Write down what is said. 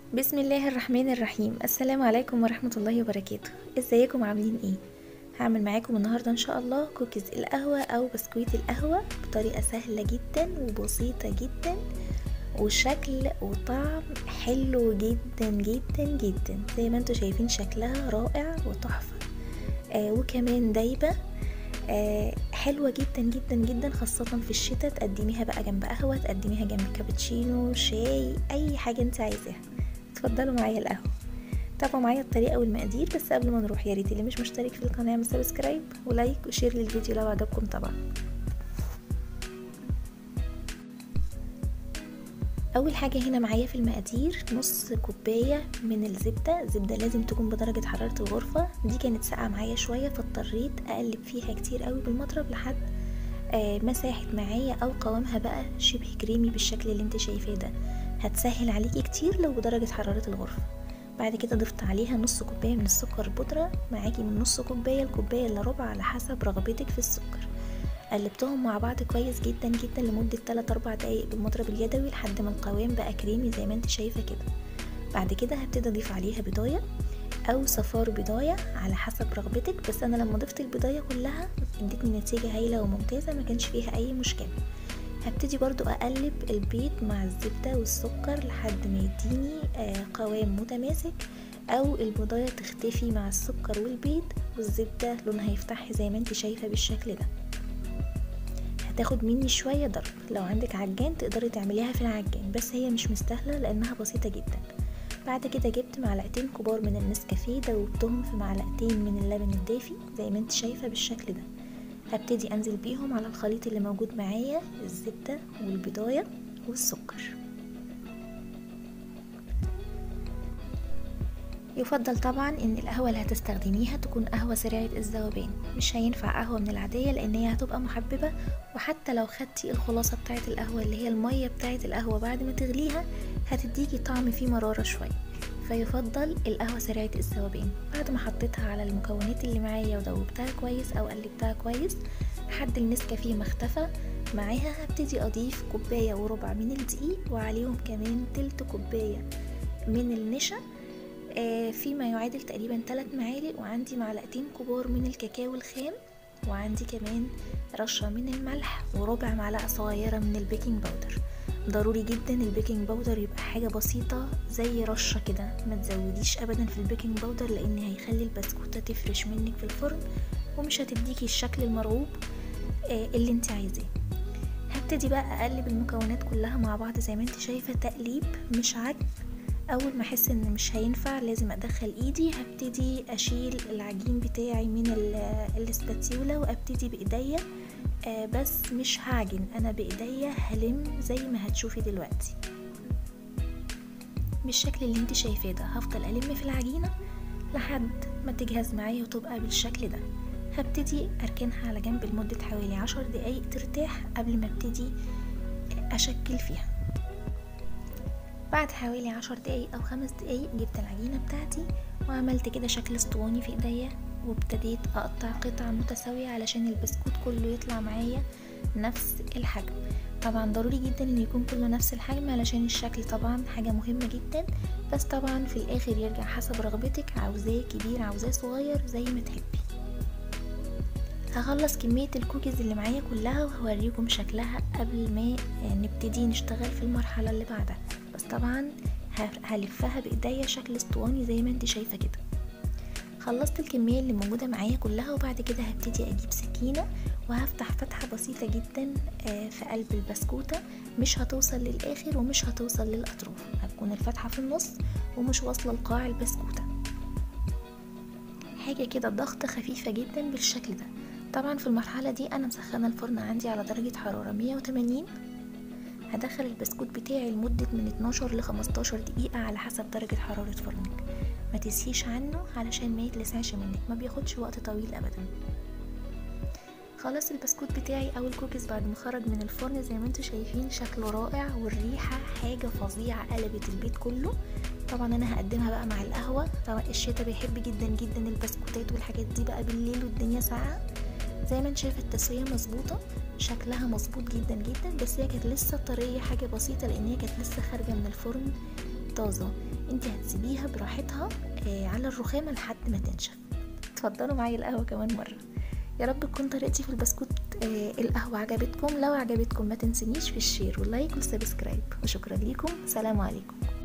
بسم الله الرحمن الرحيم السلام عليكم ورحمة الله وبركاته ازيكم عاملين ايه هعمل معاكم النهاردة ان شاء الله كوكيز القهوة او بسكويت القهوة بطريقة سهلة جدا وبسيطة جدا وشكل وطعم حلو جدا جدا جدا زي ما انتوا شايفين شكلها رائع وتحفة آه وكمان دايبة آه حلوة جدا جدا جدا خاصة في الشتاء تقدميها بقى جنب قهوة تقدميها جنب كابتشينو شاي اي حاجة انت عايزاها اتفضلوا معايا القهوة تابعوا معايا الطريقة والمقادير بس قبل ما نروح يا ريت اللي مش مشترك في القناة يعمل سبسكرايب ولايك وشير للفيديو لو عجبكم طبعا اول حاجة هنا معايا في المقادير نص كوباية من الزبدة زبدة لازم تكون بدرجة حرارة الغرفة دي كانت ساقعة معايا شوية فاضطريت اقلب فيها كتير قوي بالمضرب لحد آه ما ساحت معايا او قوامها بقى شبه كريمي بالشكل اللي انت شايفاه ده هتسهل عليكي كتير لو بدرجة حرارة الغرفة بعد كده ضفت عليها نص كوباية من السكر البودرة معاكي من نص كوباية لكوباية الا ربع على حسب رغبتك في السكر قلبتهم مع بعض كويس جدا جدا لمدة 3 4 دقايق بالمضرب اليدوي لحد ما القوام بقى كريمي زي ما انت شايفة كده بعد كده هبتدي اضيف عليها بضاية او صفار بضاية على حسب رغبتك بس انا لما ضفت البضاية كلها ادتني نتيجة هايلة وممتازة ما كانش فيها اي مشكلة هبتدي برضو اقلب البيض مع الزبدة والسكر لحد ما يديني آه قوام متماسك او البضاية تختفي مع السكر والبيض والزبدة لونها يفتح زي ما انت شايفة بالشكل ده هتاخد مني شوية ضرب لو عندك عجان تقدري تعمليها في العجان بس هي مش مستاهلة لانها بسيطة جدا بعد كده جبت معلقتين كبار من النسكافيه دوبتهم في معلقتين من اللبن الدافي زي ما انت شايفة بالشكل ده هبتدي انزل بيهم على الخليط اللي موجود معايا الزبدة والبضاية والسكر يفضل طبعا ان القهوة اللي هتستخدميها تكون قهوة سريعة الذوبان مش هينفع قهوة من العادية لان هي هتبقى محببة وحتى لو خدتي الخلاصة بتاعة القهوة اللي هي المية بتاعة القهوة بعد ما تغليها هتديكي طعم فيه مرارة شوية فيفضل القهوة سريعة الذوبان بعد ما حطيتها على المكونات اللي معايا ودوبتها كويس او قلبتها كويس لحد النسكافيه ما اختفى معاها هبتدي اضيف كوباية وربع من الدقيق وعليهم كمان تلت كوباية من النشا آه فيما يعادل تقريبا 3 معالق وعندي معلقتين كبار من الكاكاو الخام وعندي كمان رشة من الملح وربع معلقة صغيرة من البيكنج باودر ضروري جدا البيكنج باودر يبقى حاجة بسيطة زي رشة كده ما تزوديش ابدا في البيكنج باودر لان هيخلي البسكوتة تفرش منك في الفرن ومش هتديكي الشكل المرغوب آه اللي انت عايزاه هبتدي بقى اقلب المكونات كلها مع بعض زي ما انت شايفة تقليب مش عجب اول ما احس ان مش هينفع لازم ادخل ايدي هبتدي اشيل العجين بتاعي من الاسباتيولا وابتدي بايديا آه بس مش هعجن انا بايديا هلم زي ما هتشوفي دلوقتي بالشكل اللي انت شايفاه ده هفضل الم في العجينه لحد ما تجهز معايا وتبقى بالشكل ده هبتدي اركنها على جنب لمده حوالي عشر دقايق ترتاح قبل ما ابتدي اشكل فيها بعد حوالي عشر دقايق او خمس دقايق جبت العجينة بتاعتي وعملت كده شكل اسطواني في ايديا وابتديت اقطع قطع متساوية علشان البسكوت كله يطلع معايا نفس الحجم طبعا ضروري جدا ان يكون كله نفس الحجم علشان الشكل طبعا حاجة مهمة جدا بس طبعا في الاخر يرجع حسب رغبتك عاوزاه كبير عاوزاه صغير زي ما تحبي هخلص كمية الكوكيز اللي معايا كلها وهوريكم شكلها قبل ما نبتدي نشتغل في المرحلة اللي بعدها بس طبعا هلفها بايديا شكل اسطواني زي ما انت شايفه كده خلصت الكميه اللي موجوده معايا كلها وبعد كده هبتدي اجيب سكينه وهفتح فتحه بسيطه جدا في قلب البسكوته مش هتوصل للاخر ومش هتوصل للاطراف هتكون الفتحه في النص ومش واصله لقاع البسكوته حاجه كده ضغط خفيفه جدا بالشكل ده طبعا في المرحله دي انا مسخنه الفرن عندي على درجه حراره 180 هدخل البسكوت بتاعي لمدة من 12 ل 15 دقيقة على حسب درجة حرارة فرنك ما تسهيش عنه علشان ما يتلسعش منك ما بياخدش وقت طويل ابدا خلاص البسكوت بتاعي او الكوكيز بعد ما خرج من الفرن زي ما انتم شايفين شكله رائع والريحة حاجة فظيعة قلبت البيت كله طبعا انا هقدمها بقى مع القهوة طبعا الشتا بيحب جدا جدا البسكوتات والحاجات دي بقى بالليل والدنيا ساقعة زي ما انت شايفه التسويه مظبوطه شكلها مظبوط جدا جدا بس هي كانت لسه طريه حاجه بسيطه لان هي كانت لسه خارجه من الفرن طازة انت هتسيبيها براحتها آه على الرخامة لحد ما تنشف اتفضلوا معايا القهوة كمان مرة يا رب تكون طريقتي في البسكوت آه القهوة عجبتكم لو عجبتكم ما تنسونيش في الشير واللايك والسبسكرايب وشكرا ليكم سلام عليكم